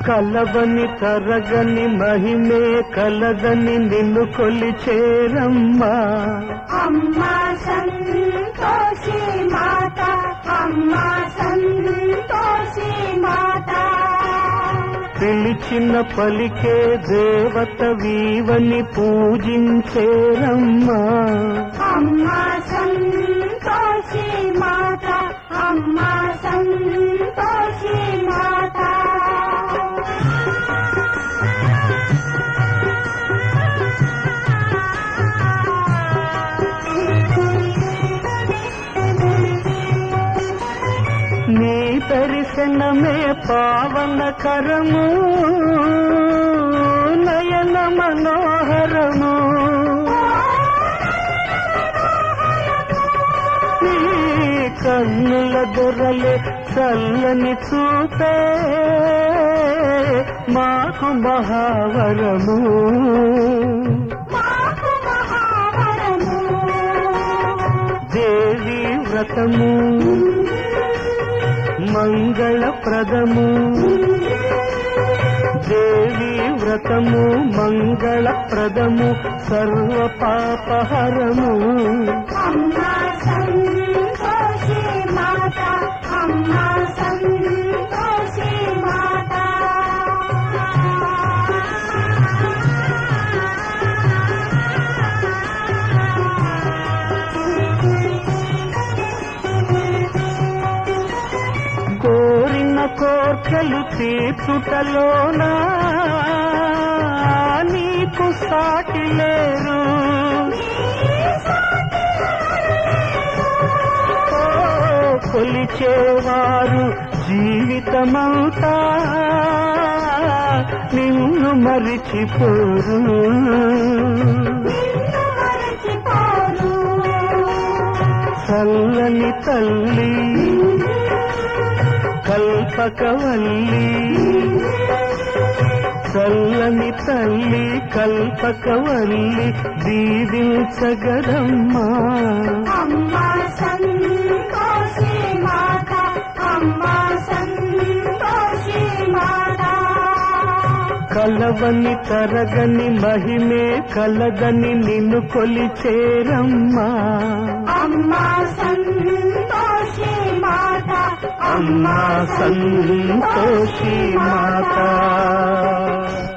కలవని తరగని మహిమే కలదని నిన్ను కొలిచేరమ్మా అమ్మా సంతోషి మాత అమ్మా సంతోషి మాత పిలిచిన పలికే దేవత వీవని పూజించేరమ్మా అమ్మా సంతోషి మాత అమ్మా సంతోషి మాత నీ దర్శనమే పావనకరము నయన మనోహరము నీ కన్నుల దొరలే చల్లని చూపే మాకు మహావరము మాకు మహావరము దేవి వ్రతము మంగళప్రదము దేవి వ్రతము మంగళప్రదము సర్వ పాపహరము అమ్మా సంతోషి మాత అమ్మా సంతోషి మాత కోరిన కోర్కెలు తీర్చుటలోనా నీకు సాటి లేరు ఓ, కొలిచేవారు జీవితమంతా నిన్ను మరిచిపోరు నిన్ను మరచిపోరు చల్లని తల్లి కల్పకవల్లి చల్లని తల్లి కల్పకవల్లి దీవించగదమ్మా అమ్మా సంతోషి మాత అమ్మా సంతోషి మాత కలవని తరగని మహిమే కలదని నిన్ను కొలిచేరమ్మా అమ్మా సంతోషి మాత అమ్మా సంతోషి మాత